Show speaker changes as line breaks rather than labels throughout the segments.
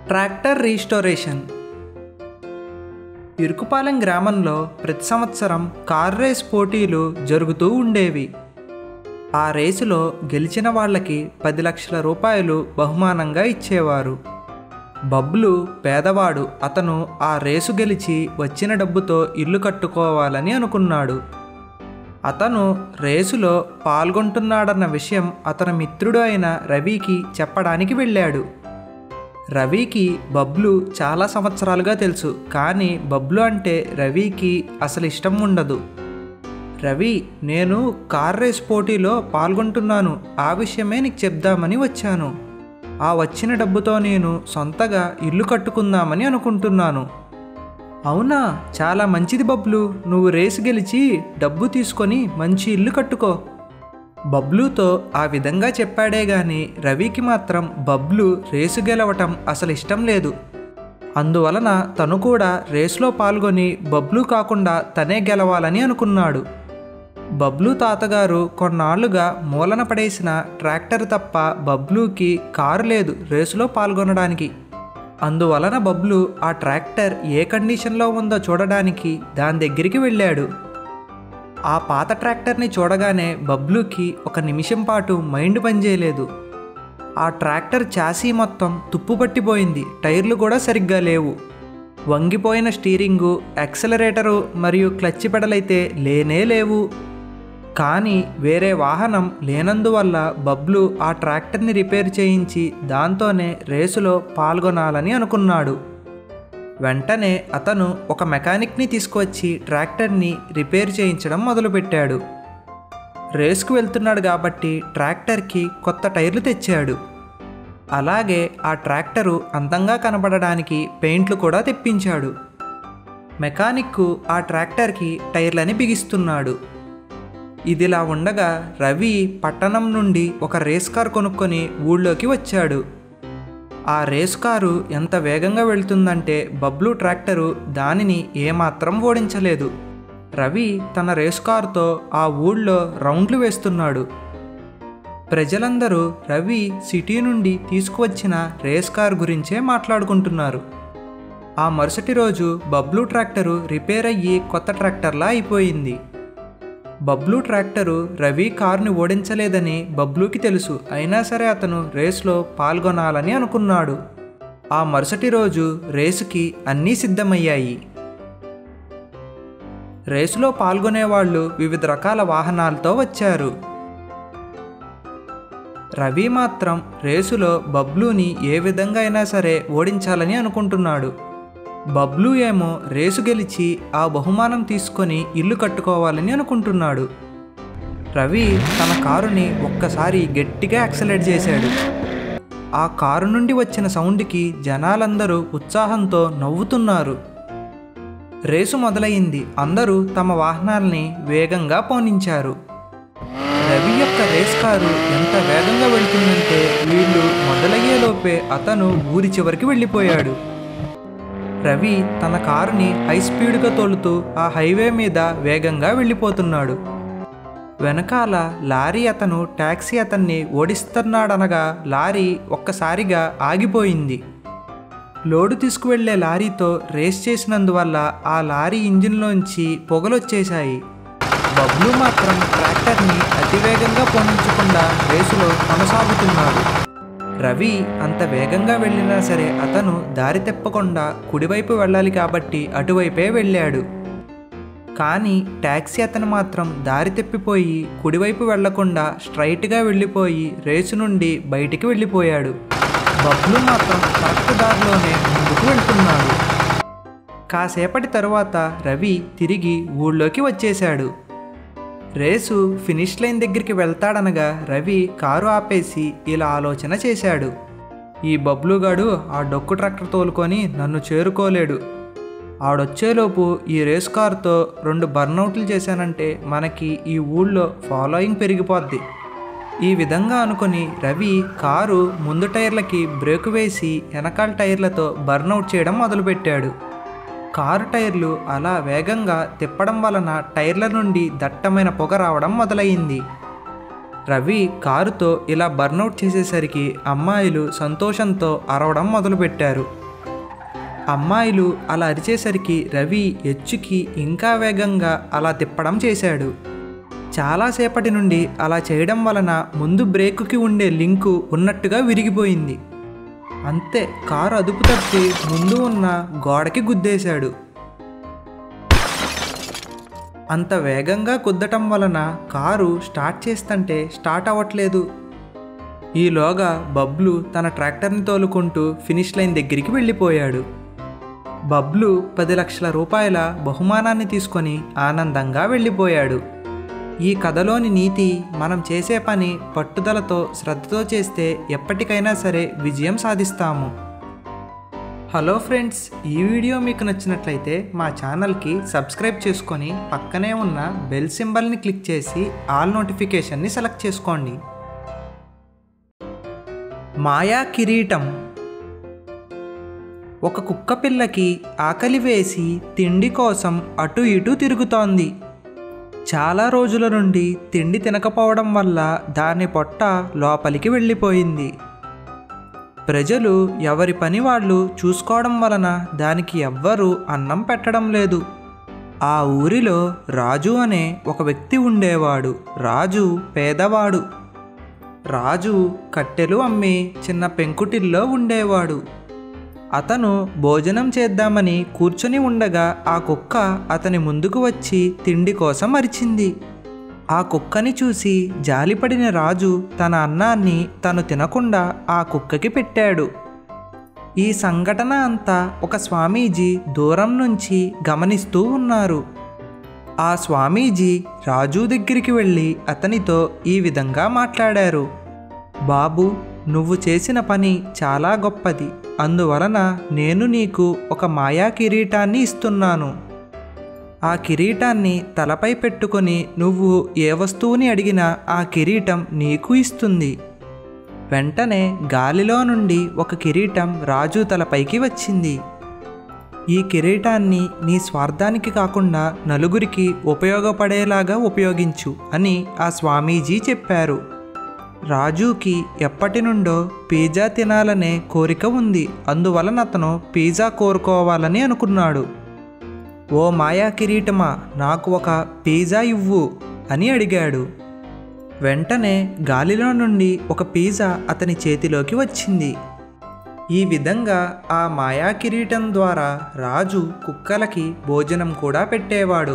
tractor restoration Irukupalem గ్రామంలో ప్రతి సంవత్సరం కార్ రేస్ పోటీలు జరుగుతూ ఉండేవి ఆ రేసులో గెలిచిన వాళ్ళకి పది లక్షల రూపాయలు బహుమానంగా ఇచ్చేవారు బబ్లు పేదవాడు అతను ఆ రేసు గెలిచి వచ్చిన డబ్బుతో ఇల్లు కట్టుకోవాలని అనుకున్నాడు అతను రేసులో పాల్గొంటున్నాడన్న విషయం అతని మిత్రుడు అయిన రవికి చెప్పడానికి వెళ్ళాడు రవికి బబ్లు చాలా సంవత్సరాలుగా తెలుసు కానీ బబ్లు అంటే రవికి అసలు ఇష్టం ఉండదు రవి నేను కార్ రేస్ పోటీలో పాల్గొంటున్నాను ఆ విషయమే నీకు చెప్దామని వచ్చాను ఆ వచ్చిన డబ్బుతో నేను సొంతగా ఇల్లు కట్టుకుందామని అనుకుంటున్నాను అవునా చాలా మంచిది బబ్లు నువ్వు రేసు గెలిచి డబ్బు తీసుకొని మంచి ఇల్లు కట్టుకో బబ్లుతో ఆ విధంగా చెప్పాడే గాని రవికి మాత్రం బబ్లు రేసు గెలవటం అసలు ఇష్టం లేదు అందువలన తను కూడా రేసులో పాల్గొని బబ్లు కాకుండా తనే గెలవాలని అనుకున్నాడు బబ్లు తాతగారు కొన్నాళ్లుగా మూలన పడేసిన ట్రాక్టర్ తప్ప బబ్లుకి కారు లేదు రేసులో పాల్గొనడానికి అందువలన బబ్లు ఆ ట్రాక్టర్ ఏ కండిషన్లో ఉందో చూడడానికి దాని దగ్గరికి వెళ్ళాడు ఆ పాత ట్రాక్టర్ని చూడగానే బబ్లుకి ఒక నిమిషం పాటు మైండ్ పనిచేయలేదు ఆ ట్రాక్టర్ చాసీ మొత్తం తుప్పు పట్టిపోయింది టైర్లు కూడా సరిగ్గా లేవు వంగిపోయిన స్టీరింగు యాక్సలరేటరు మరియు క్లచ్ పెడలైతే లేనే లేవు కానీ వేరే వాహనం లేనందువల్ల బబ్లు ఆ ట్రాక్టర్ని రిపేర్ చేయించి దాంతోనే రేసులో పాల్గొనాలని అనుకున్నాడు వెంటనే అతను ఒక మెకానిక్ని తీసుకువచ్చి ట్రాక్టర్ని రిపేర్ చేయించడం మొదలుపెట్టాడు రేస్కు వెళ్తున్నాడు కాబట్టి ట్రాక్టర్కి కొత్త టైర్లు తెచ్చాడు అలాగే ఆ ట్రాక్టరు అందంగా కనబడడానికి పెయింట్లు కూడా తెప్పించాడు మెకానిక్కు ఆ ట్రాక్టర్కి టైర్లని బిగిస్తున్నాడు ఇదిలా ఉండగా రవి పట్టణం నుండి ఒక రేస్ కార్ కొనుక్కొని ఊళ్ళోకి వచ్చాడు ఆ రేస్ కారు ఎంత వేగంగా వెళ్తుందంటే బబ్లు ట్రాక్టరు దానిని ఏమాత్రం ఓడించలేదు రవి తన రేస్ కారుతో ఆ ఊళ్ళో రౌండ్లు వేస్తున్నాడు ప్రజలందరూ రవి సిటీ నుండి తీసుకువచ్చిన రేస్ కార్ గురించే మాట్లాడుకుంటున్నారు ఆ మరుసటి రోజు బబ్లు ట్రాక్టరు రిపేర్ అయ్యి కొత్త ట్రాక్టర్లా అయిపోయింది బబ్లు ట్రాక్టరు రవి కారుని ఓడించలేదని బబ్లుకి తెలుసు అయినా సరే అతను రేస్లో పాల్గొనాలని అనుకున్నాడు ఆ మరుసటి రోజు రేసుకి అన్నీ సిద్ధమయ్యాయి రేసులో పాల్గొనేవాళ్ళు వివిధ రకాల వాహనాలతో వచ్చారు రవి మాత్రం రేసులో బబ్లూని ఏ విధంగా అయినా సరే ఓడించాలని అనుకుంటున్నాడు బబ్లు ఏమో రేసు గెలిచి ఆ బహుమానం తీసుకొని ఇల్లు కట్టుకోవాలని అనుకుంటున్నాడు రవి తన కారుని ఒక్కసారి గట్టిగా యాక్సలేట్ చేశాడు ఆ కారు నుండి వచ్చిన సౌండ్కి జనాలందరూ ఉత్సాహంతో నవ్వుతున్నారు రేసు మొదలైంది అందరూ తమ వాహనాల్ని వేగంగా పోనించారు రవి యొక్క రేస్ కారు ఎంత వేగంగా వెళ్తుందంటే వీళ్ళు మొదలయ్యేలోపే అతను ఊరి చివరికి వెళ్ళిపోయాడు రవి తన కారుని హై స్పీడ్గా తోలుతూ ఆ హైవే మీద వేగంగా వెళ్ళిపోతున్నాడు వెనకాల లారీ అతను ట్యాక్సీ అతన్ని ఓడిస్తున్నాడనగా లారీ ఒక్కసారిగా ఆగిపోయింది లోడు తీసుకువెళ్లే లారీతో రేస్ చేసినందువల్ల ఆ లారీ ఇంజిన్లోంచి పొగలొచ్చేశాయి బబ్లు మాత్రం ట్రాక్టర్ని అతివేగంగా పోనించకుండా రేసులో కొనసాగుతున్నాడు రవి అంత వేగంగా వెళ్ళినా సరే అతను దారి తెప్పకుండా కుడివైపు వెళ్ళాలి కాబట్టి అటువైపే వెళ్ళాడు కానీ ట్యాక్సీ అతను మాత్రం దారి తెప్పిపోయి కుడివైపు వెళ్లకుండా స్ట్రైట్గా వెళ్ళిపోయి రేసు నుండి బయటికి వెళ్ళిపోయాడు బబ్లు మాత్రం కరెక్ట్ దారిలోనే ముందుకు వెళ్తున్నాడు కాసేపటి తరువాత రవి తిరిగి ఊళ్ళోకి వచ్చేశాడు రేసు ఫినిష్ లైన్ దగ్గరికి వెళ్తాడనగా రవి కారు ఆపేసి ఇలా ఆలోచన చేశాడు ఈ బబ్లుగాడు ఆ డొక్కు ట్రాక్టర్ తోలుకొని నన్ను చేరుకోలేడు ఆడొచ్చేలోపు ఈ రేస్ కారుతో రెండు బర్నౌట్లు చేశానంటే మనకి ఈ ఊళ్ళో ఫాలోయింగ్ పెరిగిపోద్ది ఈ విధంగా అనుకొని రవి కారు ముందు టైర్లకి బ్రేకు వేసి వెనకాల టైర్లతో బర్నౌట్ చేయడం మొదలుపెట్టాడు కారు టైర్లు అలా వేగంగా తిప్పడం వలన టైర్ల నుండి దట్టమైన పొగ రావడం మొదలయ్యింది రవి కారుతో ఇలా బర్నౌట్ చేసేసరికి అమ్మాయిలు సంతోషంతో అరవడం మొదలుపెట్టారు అమ్మాయిలు అలా అరిచేసరికి రవి ఎచ్చుకి ఇంకా వేగంగా అలా తిప్పడం చేశాడు చాలాసేపటి నుండి అలా చేయడం వలన ముందు బ్రేకుకి ఉండే లింకు ఉన్నట్టుగా విరిగిపోయింది అంతే కారు అదుపు తప్పి ముందు ఉన్న గోడకి గుద్దేశాడు అంత వేగంగా కుద్దటం వలన కారు స్టార్ట్ చేస్తుంటే స్టార్ట్ అవ్వట్లేదు ఈలోగా బబ్లు తన ట్రాక్టర్ని తోలుకుంటూ ఫినిష్ లైన్ దగ్గరికి వెళ్ళిపోయాడు బబ్లు పది లక్షల రూపాయల బహుమానాన్ని తీసుకొని ఆనందంగా వెళ్ళిపోయాడు ఈ కథలోని నీతి మనం చేసే పని పట్టుదలతో శ్రద్ధతో చేస్తే ఎప్పటికైనా సరే విజయం సాధిస్తాము హలో ఫ్రెండ్స్ ఈ వీడియో మీకు నచ్చినట్లయితే మా ఛానల్కి సబ్స్క్రైబ్ చేసుకొని పక్కనే ఉన్న బెల్ సింబల్ని క్లిక్ చేసి ఆల్ నోటిఫికేషన్ని సెలెక్ట్ చేసుకోండి మాయా కిరీటం ఒక కుక్క పిల్లకి ఆకలి వేసి తిండి కోసం అటు ఇటు తిరుగుతోంది చాలా రోజుల నుండి తిండి తినకపోవడం వల్ల దాని పొట్ట లోపలికి వెళ్ళిపోయింది ప్రజలు ఎవరి పని వాళ్ళు చూసుకోవడం వలన దానికి ఎవ్వరూ అన్నం పెట్టడం లేదు ఆ ఊరిలో రాజు అనే ఒక వ్యక్తి ఉండేవాడు రాజు పేదవాడు రాజు కట్టెలు అమ్మి చిన్న పెంకుటిల్లో ఉండేవాడు అతను భోజనం చేద్దామని కూర్చొని ఉండగా ఆ కుక్క అతని ముందుకు వచ్చి తిండి కోసం అరిచింది ఆ కుక్కని చూసి జాలిపడిన రాజు తన అన్నాన్ని తను తినకుండా ఆ కుక్కకి పెట్టాడు ఈ సంఘటన అంతా ఒక స్వామీజీ దూరం నుంచి గమనిస్తూ ఉన్నారు ఆ స్వామీజీ రాజు దగ్గరికి వెళ్ళి అతనితో ఈ విధంగా మాట్లాడారు బాబు నువ్వు చేసిన పని చాలా గొప్పది అందువలన నేను నీకు ఒక మాయా కిరీటాన్ని ఇస్తున్నాను ఆ కిరీటాన్ని తలపై పెట్టుకొని నువ్వు ఏ వస్తువుని అడిగినా ఆ కిరీటం నీకు ఇస్తుంది వెంటనే గాలిలో నుండి ఒక కిరీటం రాజు తలపైకి వచ్చింది ఈ కిరీటాన్ని నీ స్వార్థానికి కాకుండా నలుగురికి ఉపయోగపడేలాగా ఉపయోగించు అని ఆ స్వామీజీ చెప్పారు రాజుకి ఎప్పటి నుండో పిజ్జా తినాలనే కోరిక ఉంది అందువలన అతను పిజ్జా కోరుకోవాలని అనుకున్నాడు ఓ మాయా కిరీటమా నాకు ఒక పిజ్జా ఇవ్వు అని అడిగాడు వెంటనే గాలిలో నుండి ఒక పిజ్జా అతని చేతిలోకి వచ్చింది ఈ విధంగా ఆ మాయా కిరీటం ద్వారా రాజు కుక్కలకి భోజనం కూడా పెట్టేవాడు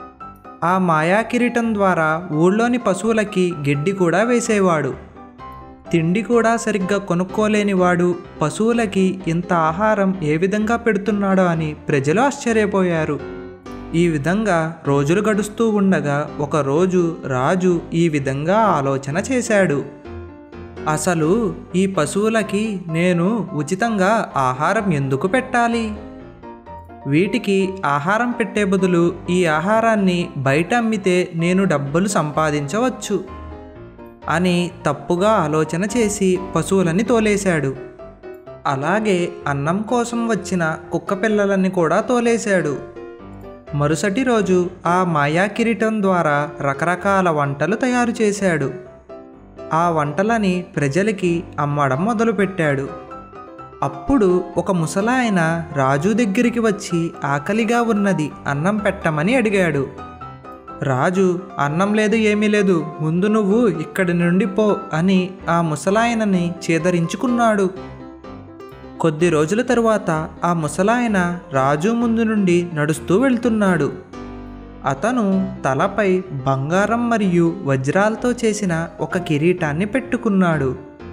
ఆ మాయా కిరీటం ద్వారా ఊళ్ళోని పశువులకి గడ్డి కూడా వేసేవాడు తిండి కూడా సరిగ్గా కొనుక్కోలేనివాడు పశువులకి ఇంత ఆహారం ఏ విధంగా పెడుతున్నాడో అని ప్రజలు ఆశ్చర్యపోయారు ఈ విధంగా రోజులు గడుస్తూ ఉండగా ఒకరోజు రాజు ఈ విధంగా ఆలోచన చేశాడు అసలు ఈ పశువులకి నేను ఉచితంగా ఆహారం ఎందుకు పెట్టాలి వీటికి ఆహారం పెట్టే బదులు ఈ ఆహారాన్ని బయట అమ్మితే నేను డబ్బులు సంపాదించవచ్చు అని తప్పుగా ఆలోచన చేసి పశువులని తోలేశాడు అలాగే అన్నం కోసం వచ్చిన కుక్క పిల్లలని కూడా తోలేశాడు మరుసటి రోజు ఆ మాయా కిరీటం ద్వారా రకరకాల వంటలు తయారు చేశాడు ఆ వంటలని ప్రజలకి అమ్మడం మొదలుపెట్టాడు అప్పుడు ఒక ముసలాయన రాజు దగ్గరికి వచ్చి ఆకలిగా ఉన్నది అన్నం పెట్టమని అడిగాడు రాజు అన్నం లేదు ఏమీ లేదు ముందు నువ్వు ఇక్కడి నుండి పో అని ఆ ముసలాయనని చేదరించుకున్నాడు కొద్ది రోజుల తరువాత ఆ ముసలాయన రాజు ముందు నుండి నడుస్తూ వెళ్తున్నాడు అతను తలపై బంగారం మరియు వజ్రాలతో చేసిన ఒక కిరీటాన్ని పెట్టుకున్నాడు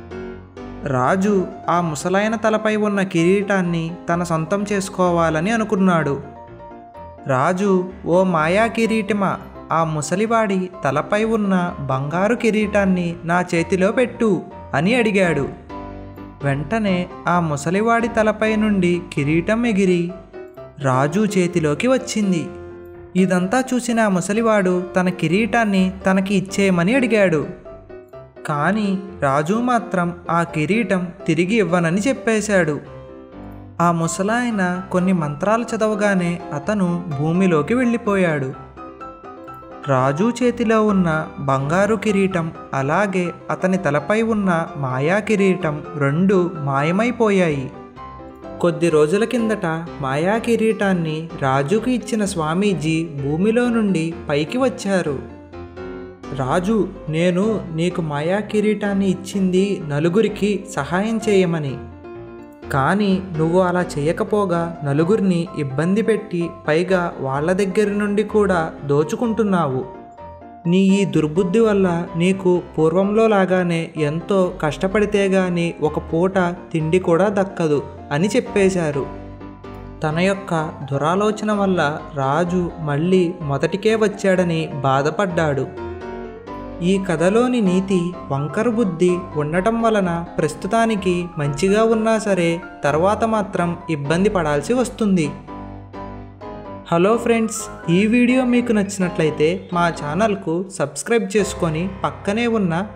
రాజు ఆ ముసలాయన తలపై ఉన్న కిరీటాన్ని తన సొంతం చేసుకోవాలని అనుకున్నాడు రాజు ఓ మాయా కిరీటమా ఆ ముసలివాడి తలపై ఉన్న బంగారు కిరీటాన్ని నా చేతిలో పెట్టు అని అడిగాడు వెంటనే ఆ ముసలివాడి తలపై నుండి కిరీటం ఎగిరి రాజు చేతిలోకి వచ్చింది ఇదంతా చూసిన ఆ ముసలివాడు తన కిరీటాన్ని తనకి ఇచ్చేయమని అడిగాడు కానీ రాజు మాత్రం ఆ కిరీటం తిరిగి ఇవ్వనని చెప్పేశాడు ఆ ముసలాయన కొన్ని మంత్రాలు చదవగానే అతను భూమిలోకి వెళ్ళిపోయాడు రాజు చేతిలో ఉన్న బంగారు కిరీటం అలాగే అతని తలపై ఉన్న మాయా కిరీటం రెండు మాయమైపోయాయి కొద్ది రోజుల కిందట మాయా కిరీటాన్ని రాజుకు ఇచ్చిన స్వామీజీ భూమిలో నుండి పైకి వచ్చారు రాజు నేను నీకు మాయా కిరీటాన్ని ఇచ్చింది నలుగురికి సహాయం చేయమని కానీ నువ్వు అలా చేయకపోగా నలుగురిని ఇబ్బంది పెట్టి పైగా వాళ్ళ దగ్గర నుండి కూడా దోచుకుంటున్నావు నీ ఈ దుర్బుద్ధి వల్ల నీకు పూర్వంలో లాగానే ఎంతో కష్టపడితే గాని ఒక పూట తిండి కూడా దక్కదు అని చెప్పేశారు తన యొక్క దురాలోచన వల్ల రాజు మళ్ళీ మొదటికే వచ్చాడని బాధపడ్డాడు ఈ కథలోని నీతి వంకర బుద్ధి ఉండటం వలన ప్రస్తుతానికి మంచిగా ఉన్నా సరే తర్వాత మాత్రం ఇబ్బంది పడాల్సి వస్తుంది హలో ఫ్రెండ్స్ ఈ వీడియో మీకు నచ్చినట్లయితే మా ఛానల్కు సబ్స్క్రైబ్ చేసుకొని పక్కనే ఉన్న